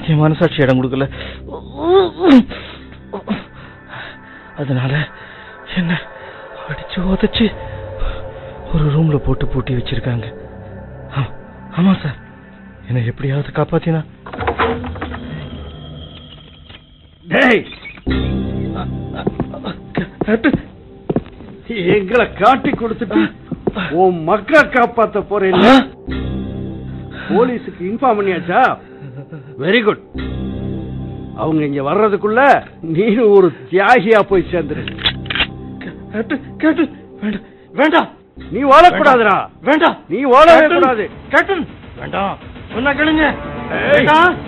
என் மனசாட்சி இடம் கொடுக்கல அதனால என்ன அடிச்சு உதச்சு ஒரு ரூம்ல போட்டு பூட்டி வச்சிருக்காங்க ஆ- ஆமா சார் என்னை எப்படியாவது காப்பாத்தினா டேய் கேப்டன் எங்களை காட்டி கொடுத்துட்டு உன் மக்களை காப்பாத்த போறேன் ஆ? போலீஸுக்கு இன்ஃபார்ம் பண்ணியாச்சா வெரி குட் அவங்க இங்க வர்றதுக்குள்ள நீனும் ஒரு தியாகியா போய் சேர்ந்துரு கேப்டன் கேப்டன் வேண்டாம் வேண்டாம் நீ வாழக்கூடாதுடா வேண்டாம் நீ வாழவே கேப்டன், கூடாது கேப்டன் வேண்டாம் சொன்னா கேளுங்க ஏய். வேண்டாம்